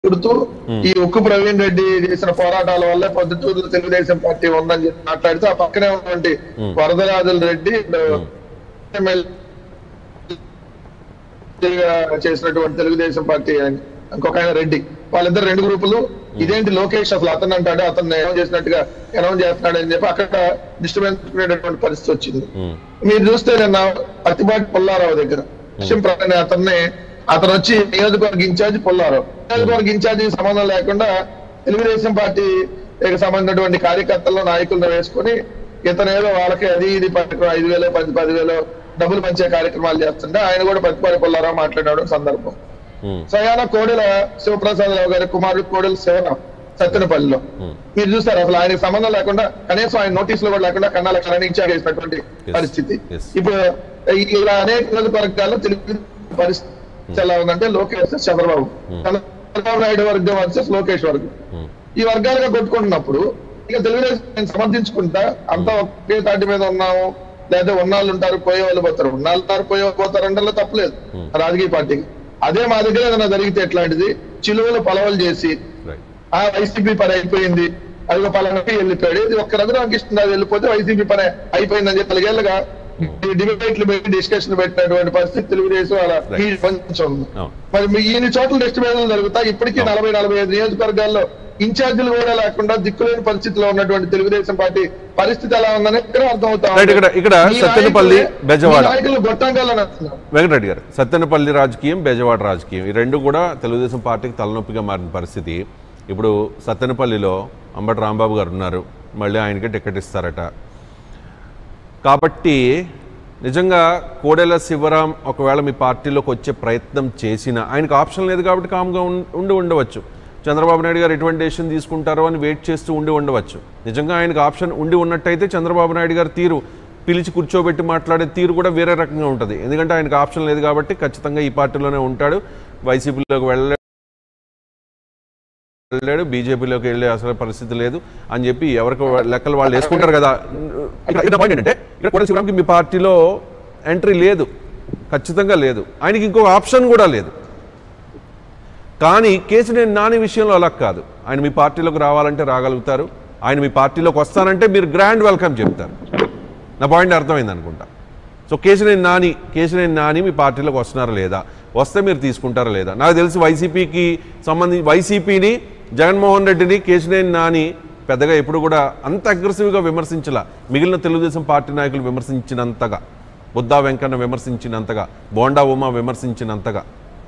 చెబుతూ ఈ ఉక్కు ప్రవీణ్ రెడ్డి చేసిన పోరాటాల వల్ల పొద్దుటూరులో తెలుగుదేశం పార్టీ ఉందని చెప్పి మాట్లాడితే ఆ పక్కనే ఉన్నటువంటి వరదరాజుల రెడ్డి ఎమ్మెల్యేగా చేసినటువంటి తెలుగుదేశం పార్టీ ఆయన- ఇంకొక ఆయన రెడ్డి వాళ్ళిద్దరు రెండు గ్రూపులు ఇదేంటి లోకేష్ అసలు అతను అంటాడు అతను అనౌన్స్ చేసినట్టుగా అనౌన్స్ చేస్తున్నాడు అని చెప్పి అక్కడ డిస్టర్బెన్స్ పరిస్థితి వచ్చింది ఉమ్, మీరు చూస్తే నిన్న పత్తిపాటి పుల్లారావు దగ్గర విషయం ప్రకటన అతన్ని అతను వచ్చి నియోజకవర్గ ఇన్ఛార్జ్ పుల్లారావు నియోజకవర్గ ఇన్ఛార్జి సంబంధం లేకుండా తెలుగుదేశం పార్టీ సంబంధించినటువంటి కార్యకర్తలను నాయకులను వేసుకొని ఇతను ఏదో వాళ్ళకి అది ఇది పట్టుకో ఐదు వేలు పది పదివేలు డబ్బులు పంచే కార్యక్రమాలు చేస్తుంటే ఆయన కూడా పత్తిపాటి పుల్లారావు మాట్లాడాడు సందర్భం ఉమ్, స్వయాన కోడెల శివప్రసాదరావు గారి కుమారుడు కోడెల శివరాం సత్తెనపల్లిలో ఉమ్. మీరు చూస్తారు అసలు ఆయనకు సంబంధం లేకుండా కనీసం ఆయన నోటీసులు కూడా లేకుండా కన్నాల కరణ్ ఇన్ఛార్జ్ చేసినటువంటి పరిస్థితి Yes. ఇప్పుడు ఈ- ఇలా అనేక నియోజకవర్గాల్లో తెలుగు పరిస్థితి ఎలా ఉందంటే లోకేష్ చంద్రబాబు చంద్రబాబు నాయుడు వర్గం వర్సెస్ లోకేష్ వర్గం ఉమ్, ఈ వర్గాలుగా కొట్టుకుంటున్నప్పుడు ఇక తెలుగుదేశం నేను సమర్థించుకుంటా అంతా ఒకే తాటి మీద ఉన్నాము లేదా ఉన్నాళ్ళు ఉంటారు పోయే వాళ్ళు పోతారు ఉన్నాళ్ళు ఉంటారు పోయే వాళ్ళు పోతారు అంటే తప్పలేదు రాజకీయ పార్టీకి అదే మా దగ్గర ఏదైనా జరిగితే ఎట్లాంటిది చిలువలు పొలవలు చేసి రైట్ ఆ వైసీపీ పని అయిపోయింది అది పలానాకి వెళ్ళిపోయాడు ఇది ఒక్క రఘురామకృష్ణ అది వెళ్ళిపోతే వైసీపీ పని అయిపోయిందని చెప్పి నాలుగేళ్లుగా డిబేట్లు పెట్టి డిస్కషన్ పెట్టినటువంటి పరిస్థితి తెలుగుదేశం అలా ఈ కొంచెం ఉంది. అవును. మరి మీ ఇన్ని చోట్ల డిస్ట్రిబ్యూషన్ జరుగుతాయి ఇప్పటికీ నలభై నలభై ఐదు నియోజకవర్గాల్లో ఇన్ఛార్జీలు కూడా లేకుండా దిక్కులేని పరిస్థితిలో ఉన్నటువంటి తెలుగుదేశం పార్టీ పరిస్థితి ఎలా ఉందని ఇక్కడ అర్థమవుతా ఉంది. రైట్, ఇక్కడ- ఇక్కడ మీ సత్తెనపల్లి, నాయకులే- బెజవాడ. మీ నాయకులు గొట్టంగాల్లో నడుస్తున్నారు వెంకటరెడ్డి గారు సత్తెనపల్లి రాజకీయం బెజవాడ రాజకీయం ఈ రెండు కూడా తెలుగుదేశం పార్టీకి తలనొప్పిగా మారిన పరిస్థితి ఇప్పుడు సత్తెనపల్లిలో అంబటి రాంబాబు గారు ఉన్నారు మళ్ళీ ఆయనకి టికెట్ ఇస్తారట కాబట్టి నిజంగా కోడెల శివరాం ఒకవేళ మీ పార్టీలోకి వచ్చే ప్రయత్నం చేసినా ఆయనకు ఆప్షన్ లేదు కాబట్టి కామ్గా ఉం- ఉండి ఉండవచ్చు చంద్రబాబు నాయుడు గారు ఎటువంటి డెసిషన్ తీసుకుంటారో అని వెయిట్ చేస్తూ ఉండి ఉండవచ్చు నిజంగా ఆయనకు ఆప్షన్ ఉండి ఉన్నట్టయితే చంద్రబాబు నాయుడు గారి తీరు పిలిచి కూర్చోబెట్టి మాట్లాడే తీరు కూడా వేరే రకంగా ఉంటుంది ఎందుకంటే ఆయనకు ఆప్షన్ లేదు కాబట్టి ఖచ్చితంగా ఈ పార్టీలోనే ఉంటాడు వైసీపీలోకి వెళ్ళ వెళ్ళాడు బీజేపీలోకి వెళ్ళే అసలు పరిస్థితి లేదు అని చెప్పి ఎవరికి వా- లెక్కలు వాళ్ళు వేసుకుంటారు కదా ఇక్కడ ఇక్కడ పాయింట్ ఏంటంటే ఇక్కడ కోట శివరాంకి మీ పార్టీలో ఎంట్రీ లేదు ఖచ్చితంగా లేదు ఆయనకి ఇంకో ఆప్షన్ కూడా లేదు కానీ కేసినేని నాని విషయంలో అలా కాదు ఆయన మీ పార్టీలోకి రావాలంటే రాగలుగుతారు ఆయన మీ పార్టీలోకి వస్తానంటే మీరు గ్రాండ్ వెల్కమ్ చెప్తారు నా పాయింట్ అర్థమైంది అనుకుంటా సో కేసినేని నాని కేసినేని నాని మీ పార్టీలోకి వస్తున్నారా లేదా వస్తే మీరు తీసుకుంటారా లేదా నాకు తెలిసి వైసీపీకి సంబంధించి వైసీపీని జగన్మోహన్ రెడ్డిని కేసినేని నాని పెద్దగా ఎప్పుడు కూడా అంత అగ్రెసివ్గా విమర్శించలా మిగిలిన తెలుగుదేశం పార్టీ నాయకులు విమర్శించినంతగా బుద్దా వెంకన్న విమర్శించినంతగా బోండా ఉమా విమర్శించినంతగా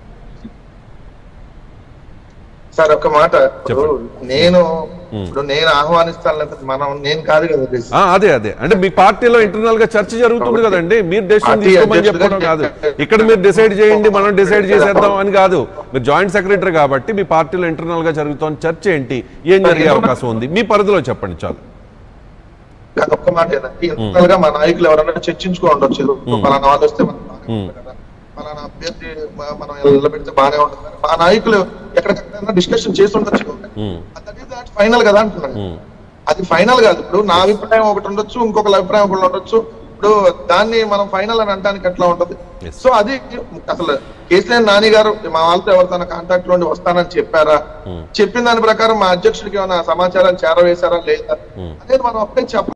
సార్ ఒక మాట ఇప్పుడు చెప్పండి. నేను ఇప్పుడు నేను ఆహ్వానిస్తాను లేకపోతే మనం నేను కాదు కదా ఇది. ఆ, అదే అదే అంటే మీ పార్టీలో ఇంటర్నల్ గా చర్చ జరుగుతుంది కదండి మీరు డెసిషన్ పార్టీ తీసుకోమని అధ్యక్షుడిగా చెప్పడం కాదు ఇక్కడ మీరు డిసైడ్ చేయండి మనం డిసైడ్ చేసేద్దాం అని కాదు మీరు జాయింట్ సెక్రటరీ కాబట్టి మీ పార్టీలో ఇంటర్నల్ గా జరుగుతున్న చర్చ ఏంటి ఏం జరిగే అవకాశం ఉంది మీ పరిధిలో చెప్పండి చాలు కాదు, ఒక్క మాట ఏదంటే ఇంటర్నల్ గా మా నాయకులు ఎవరైనా చర్చించుకో ఉండొచ్చు పలానా వాళ్ళు వస్తే మనం బాగానే ఉంటుంది కదా. పలానా అభ్యర్థి మ- మనం నిలబెడితే బాగానే ఉంటుంది కదా. మా నాయకులు ఎక్కడికైనా డిస్కషన్ చేసి ఉండొచ్చు ఉమ్, ఫైనల్ కదా అంటున్నాను ఉమ్, అది ఫైనల్ కాదు ఇప్పుడు నా అభిప్రాయం ఒకటి ఉండొచ్చు ఇంకొకరి అభిప్రాయం ఒకటి ఉండొచ్చు ఇప్పుడు దాన్ని మనం ఫైనల్ అని అనడానికి ఎట్లా ఉంటది Yes. సో అది అసలు కేసీఆర్ నాని గారు మా వాళ్ళతో ఎవరితో కాంటాక్ట్ లో ఉండి వస్తానని చెప్పారా Hmm. చెప్పిన దాని ప్రకారం మా అధ్యక్షుడికి ఏమైనా సమాచారం చేరవేశారా లేదా Hmm. అనేది మనం అప్పుడే చెప్పాలి